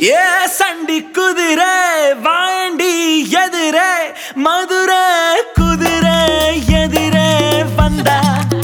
ஏ சண்டி குதிரை வாண்டி எதிரே மதுரை குதிரை எதிரே வந்தா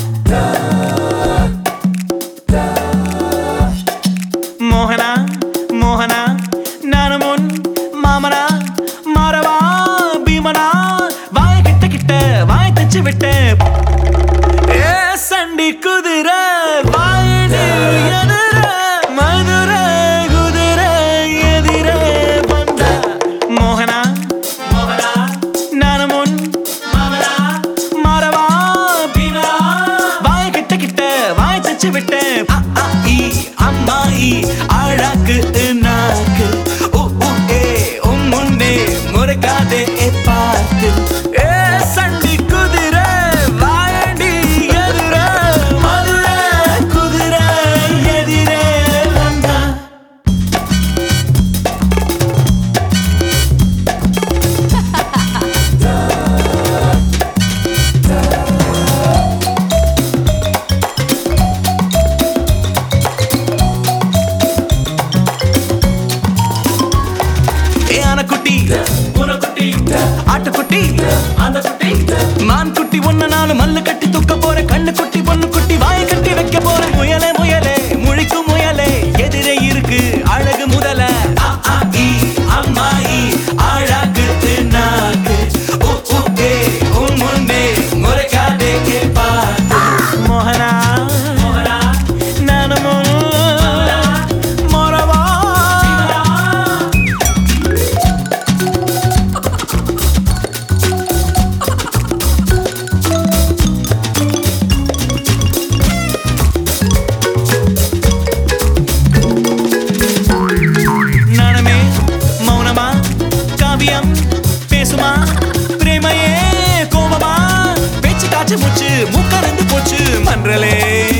மோகனா மோகனா நானும் உன் மாமனா மாறவா பீமனா வாய் கிட்ட கிட்ட வாய் தச்சு விட்டு ஏ சண்டி குதிரை வாயடி எதிர மதுரை குதிரை எதிரே வந்த மோகனா மோகனா நானும் உன் மாமனா மாறவா பீமனா வாய் கிட்ட கிட்ட வாய் தச்சு விட்டு அ, அ, இ, அம்மா இ, அழகு நாக்கு உ, உ, ஏ, உம் முன்னே முறைக்காதே பார்த்து ஏ சண்டி குதிரை வாயடி எதிர மதுரை குதிரை எதிரே வந்தா ஏ ஆனக்குட்டி பூனைக்குட்டி ஆட்டுக்குட்டி அந்த குட்டி மான் குட்டி ஒன்னு நாலு மல்லு கட்டி துக்க போற கண்ணு குட்டி பொண்ணு குட்டி வாய கட்டி வைக்க போற முயலே முயலே முழிக்கும் முயலே எதிரே இருக்கு அழகு முதல அ, ஆ, இ, அம்மா இ, அழகு நாக்கு உ, உ, ஏ, உன் முன்னே முறைக்காதே கேட்பார் மோகனா மோகனா நானும் மொரவா நாணமே மௌனமா காவியம் பேசுமா பிரேமையே கோபமா பேச்சு காச்சு மூச்சு மூக்கறந்து போச்சு மன்றலே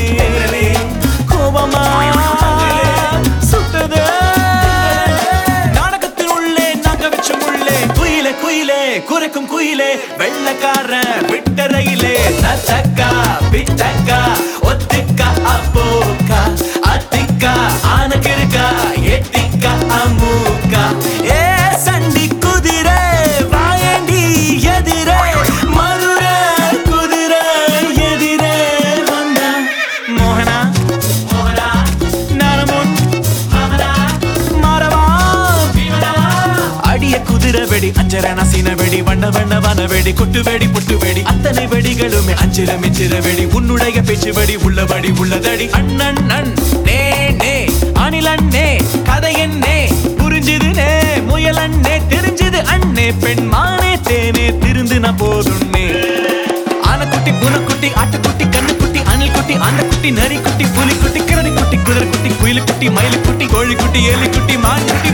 கோபமா சுட்டது நாடகத்தின் உள்ளே நாங்க வச்ச முள்ளே குயிலே குயிலே குறைக்கும் குயிலே வெள்ளக்கார விட்ட ரயிலே தத்தக்கா பித்தக்கா ஒத்திக்கா அப்போக்கா அத்திக்கா ஆனக்கிருக்கா எத்திக்கா அம்மூக்கா ஏ சண்டி குதிரை வாயண்டி எதிரே மதுரை குதிரை எதிரே வந்த மோகனா மோகனா நானமுன் மகனா மாறவா அடிய குதிரை வெடி அஞ்சரண சீன வெடி வண்ண வண்ண வன வெடி கொட்டு வெடி புட்டு வெடி அத்தனை வெடிகளுமே அஞ்சிர மிச்சிர வெடி உன்னுடைய பேச்சு வெடி உள்ளபடி உள்ளதடி அண்ணன் அண் நே நே அணில் அண்ணே கதை என்னே புரிஞ்சுது நே முயல் அண்ணே தெரிஞ்சது அண்ணே பெண் மானே தேனே திருந்து நான் போதுன்னே ஆனக்குட்டி பூனைக்குட்டி ஆட்டுக்குட்டி கண்ணுக்குட்டி அணில் குட்டி அந்த குட்டி நரி குட்டி புலி குட்டி கிரடி குட்டி குதிரை குட்டி குயில் குட்டி மயில் குட்டி கோழி குட்டி ஏலி குட்டி மான் குட்டி